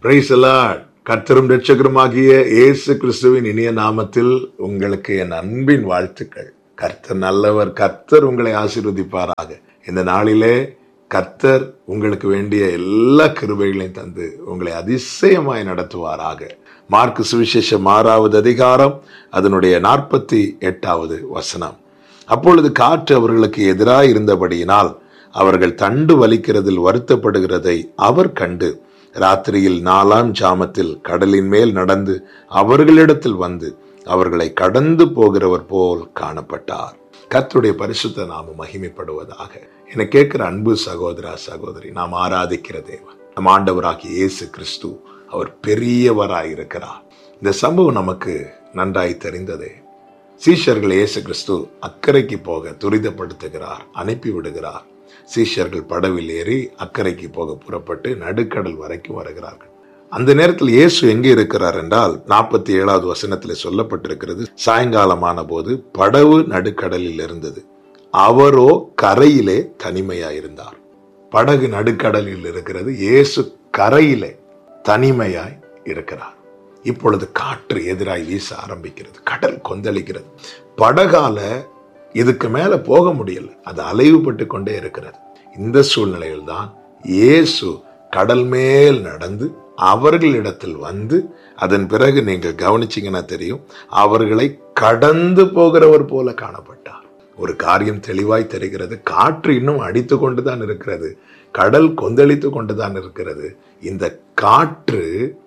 price கர்த்தரும் ரட்சகருமாகிய இயேசு கிறிஸ்துவின் இனிய நாமத்தில் உங்களுக்கு என் அன்பின் வாழ்த்துக்கள் கர்த்தர் நல்லவர் கர்த்தர் உங்களை ஆசீர்வதிப்பாராக இந்த நாளிலே கர்த்தர் உங்களுக்கு வேண்டிய எல்லா கிருபைகளையும் தந்து உங்களை அதிசயமாய் நடத்துவாராக மார்க்கு சுவிசேஷம் ஆறாவது அதிகாரம் அதனுடைய நாற்பத்தி எட்டாவது வசனம் அப்பொழுது காற்று அவர்களுக்கு எதிராய் இருந்தபடியினால் அவர்கள் தண்டு வலிக்கிறதில் வருத்தப்படுகிறதை அவர் கண்டு ராத்திரியில் நாலாம் ஜாமத்தில் கடலின் மேல் நடந்து அவர்களிடத்தில் வந்து அவர்களை கடந்து போகிறவர் போல் காணப்பட்டார் கர்த்தருடைய பரிசுத்த நாம மகிமைப்படுவதாக என கேட்கிற அன்பு சகோதரா சகோதரி நாம் ஆராதிக்கிற தேவன் நம் ஆண்டவராகிய இயேசு கிறிஸ்து அவர் பெரியவராய் இருக்கிறார் இந்த சம்பவம் நமக்கு நன்றாய் தெரிந்ததே சீஷர்கள் இயேசு கிறிஸ்து அக்கறைக்கு போக துரிதப்படுத்துகிறார் அனுப்பி விடுகிறார் சீஷர்கள் படவில் ஏறி அக்கறைக்கு போக புறப்பட்டு நடுக்கடல் வரைக்கும் வருகிறார்கள் அந்த நேரத்தில் இயேசு எங்கே இருக்கிறார் என்றால் நாற்பத்தி ஏழாவது வசனத்தில் சொல்லப்பட்டிருக்கிறது சாயங்காலமான போது படவு நடுக்கடலில் இருந்தது அவரோ கரையிலே தனிமையா இருந்தார் படகு நடுக்கடலில் இருக்கிறது இயேசு கரையிலே தனிமையாய் இருக்கிறார் இப்பொழுது காற்று எதிராய் வீச ஆரம்பிக்கிறது கடல் கொந்தளிக்கிறது படகால இதுக்கு மேல போக முடியல அது அலைவுபட்டு கொண்டே இருக்கிறது இந்த சூழ்நிலையில் தான் இயேசு கடல் மேல் நடந்து அவர்களிடத்தில் வந்து அதன் பிறகு நீங்கள் கவனிச்சீங்கன்னா தெரியும் அவர்களை கடந்து போகிறவர் போல காணப்பட்டார் ஒரு காரியம் தெளிவாய் தெரிகிறது காற்று இன்னும் அடித்து கொண்டுதான் இருக்கிறது கடல் கொந்தளித்து கொண்டுதான் இருக்கிறது இந்த காற்று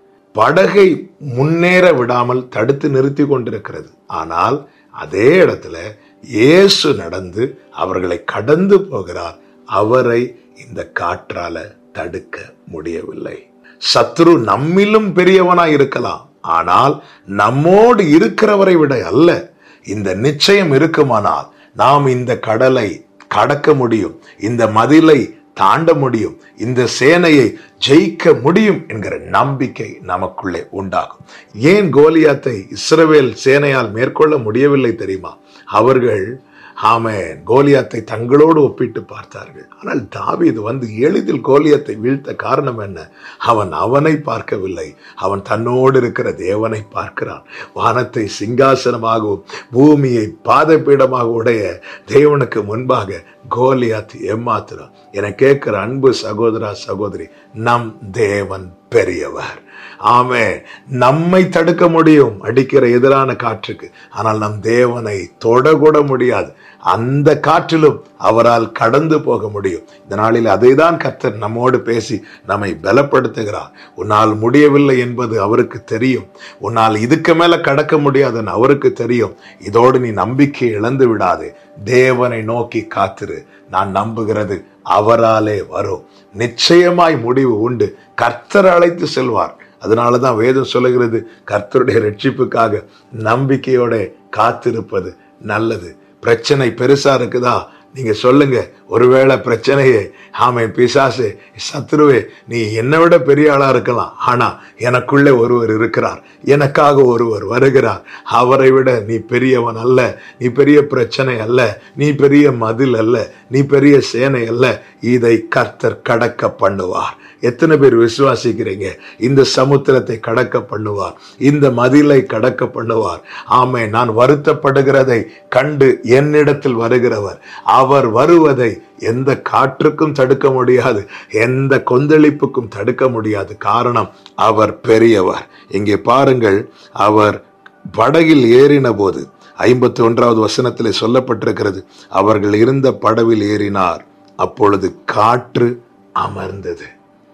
படகை முன்னேற விடாமல் தடுத்து நிறுத்தி கொண்டிருக்கிறது ஆனால் அதே இடத்துல இயேசு நடந்து அவர்களை கடந்து போகிறார் அவரை இந்த காற்றால தடுக்க முடியவில்லை சத்ரு நம்மிலும் பெரியவனாய் இருக்கலாம் ஆனால் நம்மோடு இருக்கிறவரை விட அல்ல இந்த நிச்சயம் இருக்குமானால் நாம் இந்த கடலை கடக்க முடியும் இந்த மதிலை தாண்ட முடியும் இந்த சேனையை ஜெயிக்க முடியும் என்கிற நம்பிக்கை நமக்குள்ளே உண்டாகும் ஏன் கோலியாத்தை இஸ்ரவேல் சேனையால் மேற்கொள்ள முடியவில்லை தெரியுமா அவர்கள் ஆமேன் கோலியாத்தை தங்களோடு ஒப்பிட்டு பார்த்தார்கள் ஆனால் தாவீது வந்து எளிதில் கோலியத்தை வீழ்த்த காரணம் என்ன அவன் அவனை பார்க்கவில்லை அவன் தன்னோடு இருக்கிற தேவனை பார்க்கிறான் வானத்தை சிங்காசனமாகவும் பூமியை பாதப்பீடமாக உடைய தேவனுக்கு முன்பாக கோலியாத் ஏமாத்துறான் என கேட்கிற அன்பு சகோதரா சகோதரி நம் தேவன் பெரியவர் ஆமே நம்மை தடுக்க முடியும் அடிக்கிற எதிரான காற்றுக்கு ஆனால் நம் தேவனை தொடக்கூட முடியாது அந்த காற்றிலும் அவரால் கடந்து போக முடியும் இந்த நாளில் அதை தான் கர்த்தர் நம்மோடு பேசி நம்மை பலப்படுத்துகிறார் உன்னால் முடியவில்லை என்பது அவருக்கு தெரியும் உன்னால் இதுக்கு மேல கடக்க முடியாதுன்னு அவருக்கு தெரியும் இதோடு நீ நம்பிக்கை இழந்து விடாது தேவனை நோக்கி காத்திரு நான் நம்புகிறது அவராலே வரும் நிச்சயமாய் முடிவு உண்டு கர்த்தர் அழைத்து செல்வார் அதனால தான் வேதம் சொல்லுகிறது கர்த்தருடைய ரட்சிப்புக்காக நம்பிக்கையோட காத்திருப்பது நல்லது பிரச்சனை பெருசா இருக்குதா நீங்க சொல்லுங்க ஒருவேளை பிரச்சனையே ஆமை பிசாசு சத்ருவே நீ என்னை விட பெரிய ஆளா இருக்கலாம் ஆனா எனக்குள்ளே ஒருவர் இருக்கிறார் எனக்காக ஒருவர் வருகிறார் அவரை விட நீ பெரியவன் அல்ல நீ பெரிய பிரச்சனை அல்ல நீ பெரிய மதில் அல்ல நீ பெரிய சேனை அல்ல இதை கர்த்தர் கடக்க பண்ணுவார் எத்தனை பேர் விசுவாசிக்கிறீங்க இந்த சமுத்திரத்தை கடக்க பண்ணுவார் இந்த மதிலை கடக்க பண்ணுவார் ஆமை நான் வருத்தப்படுகிறதை கண்டு என்னிடத்தில் வருகிறவர் அவர் வருவதை எந்த காற்றுக்கும் தடுக்க முடியாது எந்த கொந்தளிப்புக்கும் தடுக்க முடியாது காரணம் அவர் பெரியவர் இங்கே பாருங்கள் அவர் படகில் ஏறின போது ஐம்பத்தி ஒன்றாவது வசனத்தில் சொல்லப்பட்டிருக்கிறது அவர்கள் இருந்த படவில் ஏறினார் அப்பொழுது காற்று அமர்ந்தது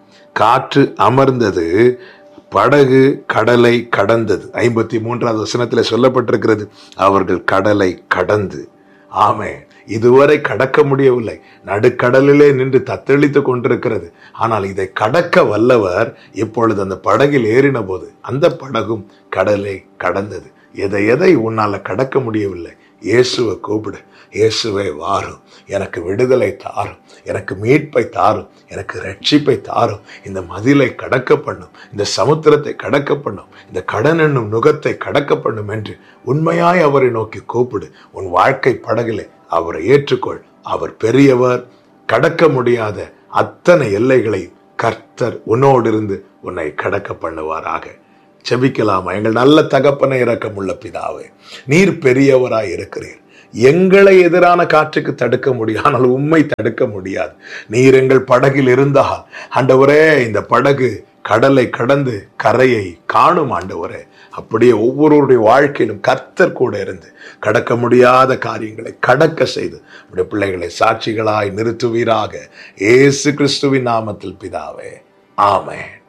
காற்று அமர்ந்தது படகு கடலை கடந்தது ஐம்பத்தி மூன்றாவது வசனத்தில் சொல்லப்பட்டிருக்கிறது அவர்கள் கடலை கடந்து ஆமே இதுவரை கடக்க முடியவில்லை நடுக்கடலிலே நின்று தத்தளித்து கொண்டிருக்கிறது ஆனால் இதை கடக்க வல்லவர் இப்பொழுது அந்த படகில் ஏறின போது அந்த படகும் கடலை கடந்தது எதை எதை உன்னால கடக்க முடியவில்லை இயேசுவை கூப்பிடு இயேசுவை வாரும் எனக்கு விடுதலை தாரும் எனக்கு மீட்பை தாரும் எனக்கு ரட்சிப்பை தாரும் இந்த மதிலை கடக்க பண்ணும் இந்த சமுத்திரத்தை கடக்க பண்ணும் இந்த கடன் என்னும் நுகத்தை கடக்க பண்ணும் என்று உண்மையாய் அவரை நோக்கி கூப்பிடு உன் வாழ்க்கை படகிலே அவரை ஏற்றுக்கொள் அவர் பெரியவர் கடக்க முடியாத அத்தனை எல்லைகளை கர்த்தர் உன்னோடு இருந்து உன்னை கடக்க பண்ணுவாராக செபிக்கலாமா எங்கள் நல்ல தகப்பனை இரக்கமுள்ள பிதாவே நீர் பெரியவராய் இருக்கிறீர் எங்களை எதிரான காற்றுக்கு தடுக்க முடியும் ஆனால் உண்மை தடுக்க முடியாது நீர் எங்கள் படகில் இருந்தால் ஆண்டவரே இந்த படகு கடலை கடந்து கரையை காணும் ஆண்டவரே அப்படியே ஒவ்வொருவருடைய வாழ்க்கையிலும் கர்த்தர் கூட இருந்து கடக்க முடியாத காரியங்களை கடக்க செய்து உடைய பிள்ளைகளை சாட்சிகளாய் நிறுத்துவீராக இயேசு கிறிஸ்துவின் நாமத்தில் பிதாவே ஆமென்